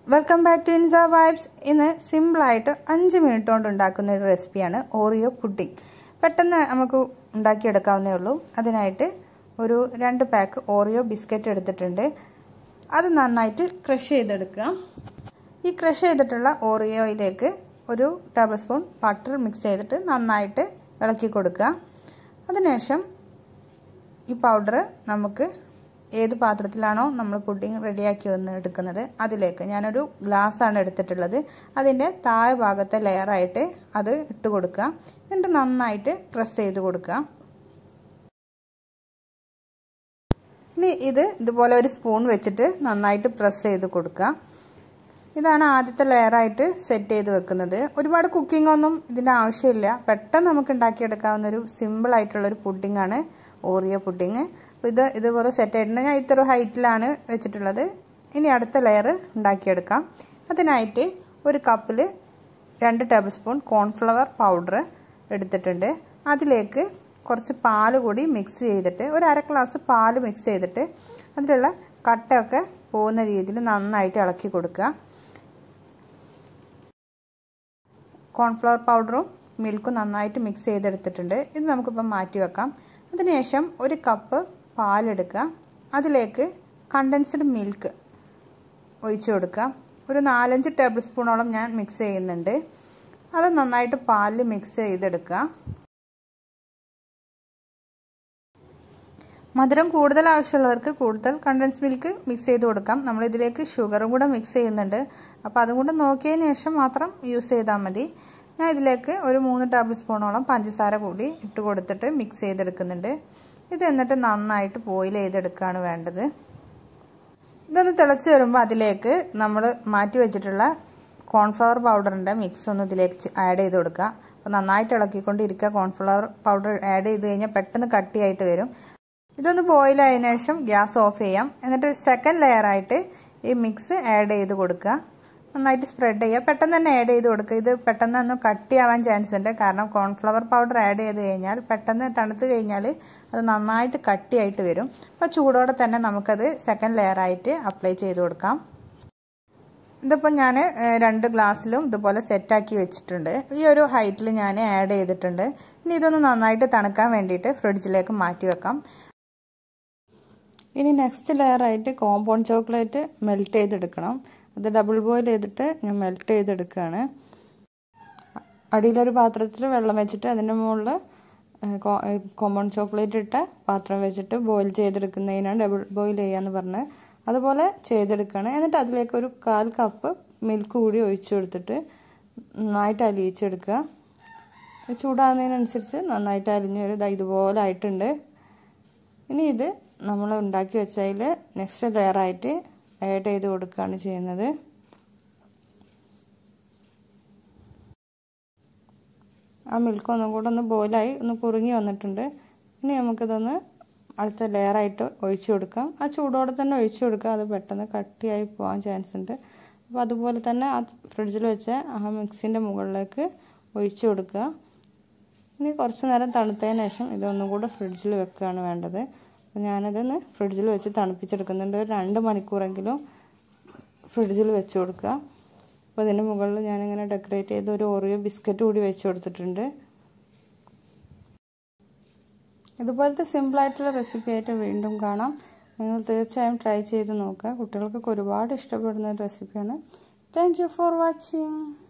welcome back to Insa vibes ഇന്ന് സിമ്പിളായിട്ട് അഞ്ച് മിനിറ്റ് കൊണ്ട് ഉണ്ടാക്കുന്ന ഒരു റെസിപ്പിയാണ് ഓറിയോ പുഡിംഗ് പെട്ടെന്ന് നമുക്ക് ഉണ്ടാക്കിയെടുക്കാവുന്നേ ഉള്ളൂ അതിനായിട്ട് ഒരു രണ്ട് പാക്ക് ഓറിയോ ബിസ്ക്കറ്റ് എടുത്തിട്ടുണ്ട് അത് നന്നായിട്ട് ക്രഷ് ചെയ്തെടുക്കുക ഈ ക്രഷ് ചെയ്തിട്ടുള്ള ഓറിയോയിലേക്ക് ഒരു ടേബിൾ സ്പൂൺ ബട്ടർ മിക്സ് ചെയ്തിട്ട് നന്നായിട്ട് ഇളക്കി കൊടുക്കുക അതിനുശേഷം ഈ പൗഡർ നമുക്ക് ഏത് പാത്രത്തിലാണോ നമ്മൾ പുഡിംഗ് റെഡിയാക്കി വന്ന് എടുക്കുന്നത് അതിലേക്ക് ഞാനൊരു ഗ്ലാസ്സാണ് എടുത്തിട്ടുള്ളത് അതിൻ്റെ താഴെ ഭാഗത്തെ ലെയറായിട്ട് അത് ഇട്ട് കൊടുക്കുക എന്നിട്ട് നന്നായിട്ട് പ്രസ് ചെയ്ത് കൊടുക്കുക ഇനി ഇത് ഇതുപോലെ ഒരു സ്പൂൺ വെച്ചിട്ട് നന്നായിട്ട് പ്രസ് ചെയ്ത് കൊടുക്കുക ഇതാണ് ആദ്യത്തെ ലെയറായിട്ട് സെറ്റ് ചെയ്ത് വെക്കുന്നത് ഒരുപാട് കുക്കിംഗ് ഒന്നും ഇതിൻ്റെ ആവശ്യമില്ല പെട്ടെന്ന് നമുക്ക് ഉണ്ടാക്കിയെടുക്കാവുന്ന ഒരു സിമ്പിൾ ആയിട്ടുള്ള ഒരു പുഡിംഗ് ആണ് ഓറിയോ പുഡിങ് അപ്പോൾ ഇത് ഇതുപോലെ സെറ്റ് ആയിട്ടുണ്ട് ഞാൻ ഇത്ര ഹൈറ്റിലാണ് വെച്ചിട്ടുള്ളത് ഇനി അടുത്ത ലെയർ ഉണ്ടാക്കിയെടുക്കാം അതിനായിട്ട് ഒരു കപ്പിൽ രണ്ട് ടേബിൾ സ്പൂൺ കോൺഫ്ലവർ പൗഡർ എടുത്തിട്ടുണ്ട് അതിലേക്ക് കുറച്ച് പാൽ കൂടി മിക്സ് ചെയ്തിട്ട് ഒരു അര ഗ്ലാസ് പാൽ മിക്സ് ചെയ്തിട്ട് അതിലുള്ള കട്ടയൊക്കെ പോകുന്ന രീതിയിൽ നന്നായിട്ട് ഇളക്കി കൊടുക്കുക കോൺഫ്ലവർ പൗഡറും മിൽക്കും നന്നായിട്ട് മിക്സ് ചെയ്തെടുത്തിട്ടുണ്ട് ഇത് നമുക്കിപ്പം മാറ്റി വെക്കാം അതിനുശേഷം ഒരു കപ്പ് പാലെടുക്കുക അതിലേക്ക് കണ്ടൻസ്ഡ് മിൽക്ക് ഒഴിച്ചു കൊടുക്കുക ഒരു നാലഞ്ച് ടേബിൾ സ്പൂണോളം ഞാൻ മിക്സ് ചെയ്യുന്നുണ്ട് അത് നന്നായിട്ട് പാലിൽ മിക്സ് ചെയ്തെടുക്കുക മധുരം കൂടുതൽ ആവശ്യമുള്ളവർക്ക് കൂടുതൽ കണ്ടൻസ് മിൽക്ക് മിക്സ് ചെയ്ത് കൊടുക്കാം നമ്മൾ ഇതിലേക്ക് ഷുഗറും കൂടെ മിക്സ് ചെയ്യുന്നുണ്ട് അപ്പോൾ അതും കൂടെ നോക്കിയതിന് ശേഷം മാത്രം യൂസ് ചെയ്താൽ മതി ഞാൻ ഇതിലേക്ക് ഒരു മൂന്ന് ടേബിൾ സ്പൂണോളം പഞ്ചസാര കൂടി ഇട്ട് കൊടുത്തിട്ട് മിക്സ് ചെയ്തെടുക്കുന്നുണ്ട് ഇത് എന്നിട്ട് നന്നായിട്ട് ബോയിൽ ചെയ്തെടുക്കുകയാണ് വേണ്ടത് ഇതൊന്ന് തിളച്ച് വരുമ്പോൾ അതിലേക്ക് നമ്മൾ മാറ്റി വെച്ചിട്ടുള്ള കോൺഫ്ലവർ പൗഡറിൻ്റെ മിക്സ് ഒന്ന് ഇതിലേക്ക് ആഡ് ചെയ്ത് കൊടുക്കുക അപ്പോൾ നന്നായിട്ട് ഇളക്കിക്കൊണ്ടിരിക്കുക കോൺഫ്ലവർ പൗഡർ ആഡ് ചെയ്ത് കഴിഞ്ഞാൽ പെട്ടെന്ന് കട്ടിയായിട്ട് വരും ഇതൊന്ന് ബോയിൽ ആയതിനു ശേഷം ഗ്യാസ് ഓഫ് ചെയ്യാം എന്നിട്ട് സെക്കൻഡ് ലെയർ ആയിട്ട് ഈ മിക്സ് ആഡ് ചെയ്ത് കൊടുക്കുക നന്നായിട്ട് സ്പ്രെഡ് ചെയ്യുക പെട്ടെന്ന് തന്നെ ആഡ് ചെയ്ത് കൊടുക്കുക ഇത് പെട്ടെന്ന് ഒന്ന് കട്ടിയാവാൻ ചാൻസ് ഉണ്ട് കാരണം കോൺഫ്ലവർ പൗഡർ ആഡ് ചെയ്ത് കഴിഞ്ഞാൽ പെട്ടെന്ന് തണുത്ത് കഴിഞ്ഞാൽ അത് നന്നായിട്ട് കട്ടിയായിട്ട് വരും അപ്പോൾ ചൂടോടെ തന്നെ നമുക്കത് സെക്കൻഡ് ലെയർ ആയിട്ട് അപ്ലൈ ചെയ്ത് കൊടുക്കാം ഇതിപ്പോൾ ഞാൻ രണ്ട് ഗ്ലാസ്സിലും ഇതുപോലെ സെറ്റാക്കി വെച്ചിട്ടുണ്ട് ഈ ഒരു ഹൈറ്റിൽ ഞാൻ ആഡ് ചെയ്തിട്ടുണ്ട് ഇനി ഇതൊന്ന് നന്നായിട്ട് തണുക്കാൻ വേണ്ടിയിട്ട് ഫ്രിഡ്ജിലേക്ക് മാറ്റി വെക്കാം ഇനി നെക്സ്റ്റ് ലെയർ ആയിട്ട് കോമ്പൗണ്ട് ചോക്ലേറ്റ് മെൽറ്റ് ചെയ്തെടുക്കണം അത് ഡബിൾ ബോയിൽ ചെയ്തിട്ട് ഞാൻ മെൽറ്റ് ചെയ്തെടുക്കുകയാണ് അടിയിലൊരു പാത്രത്തിൽ വെള്ളം വെച്ചിട്ട് അതിൻ്റെ മുകളിൽ കോമ്പൗണ്ട് ചോക്ലേറ്റ് ഇട്ട പാത്രം വെച്ചിട്ട് ബോയിൽ ചെയ്തെടുക്കുന്നതിനാണ് ഡബിൾ ബോയിൽ ചെയ്യാന്ന് പറഞ്ഞത് അതുപോലെ ചെയ്തെടുക്കുകയാണ് എന്നിട്ട് അതിലേക്ക് ഒരു കാൽ കപ്പ് മിൽക്ക് കൂടി ഒഴിച്ചു കൊടുത്തിട്ട് നന്നായിട്ട് അലിയിച്ചെടുക്കുക ചൂടാകുന്നതിനനുസരിച്ച് നന്നായിട്ട് അലിഞ്ഞ് ഒരു ഇതുപോലെ ആയിട്ടുണ്ട് ഇനി ഇത് നമ്മൾ ഉണ്ടാക്കി വെച്ചതിൽ നെക്സ്റ്റ് ലെയറായിട്ട് ആഡ് ചെയ്ത് കൊടുക്കുകയാണ് ചെയ്യുന്നത് ആ മിൽക്ക് ഒന്നും കൂടെ ഒന്ന് ബോയിലായി ഒന്ന് കുറുങ്ങി വന്നിട്ടുണ്ട് ഇനി നമുക്കിതൊന്ന് അടുത്ത ലെയറായിട്ട് ഒഴിച്ചു കൊടുക്കാം ആ ചൂടോടെ തന്നെ ഒഴിച്ചു കൊടുക്കുക അത് പെട്ടെന്ന് കട്ടിയായി പോകാൻ ചാൻസ് ഉണ്ട് അപ്പോൾ അതുപോലെ തന്നെ ആ ഫ്രിഡ്ജിൽ വെച്ച ആ മിക്സിൻ്റെ മുകളിലേക്ക് ഒഴിച്ചു കൊടുക്കുക ഇനി കുറച്ച് നേരം തണുത്തതിന് ശേഷം ഇതൊന്നും കൂടെ ഫ്രിഡ്ജിൽ വെക്കുകയാണ് വേണ്ടത് അപ്പോൾ ഞാനിതൊന്ന് ഫ്രിഡ്ജിൽ വെച്ച് തണുപ്പിച്ചെടുക്കുന്നുണ്ട് ഒരു രണ്ട് മണിക്കൂറെങ്കിലും ഫ്രിഡ്ജിൽ വെച്ച് കൊടുക്കുക അപ്പോൾ ഇതിൻ്റെ മുകളിൽ ഞാനിങ്ങനെ ഡെക്കറേറ്റ് ചെയ്ത് ഒരു ഓറിയോ ബിസ്ക്കറ്റ് കൂടി വെച്ച് കൊടുത്തിട്ടുണ്ട് ഇതുപോലത്തെ സിമ്പിളായിട്ടുള്ള റെസിപ്പി ആയിട്ട് വീണ്ടും കാണാം നിങ്ങൾ തീർച്ചയായും ട്രൈ ചെയ്ത് നോക്കുക കുട്ടികൾക്കൊക്കെ ഒരുപാട് ഇഷ്ടപ്പെടുന്ന ഒരു റെസിപ്പിയാണ് താങ്ക് ഫോർ വാച്ചിങ്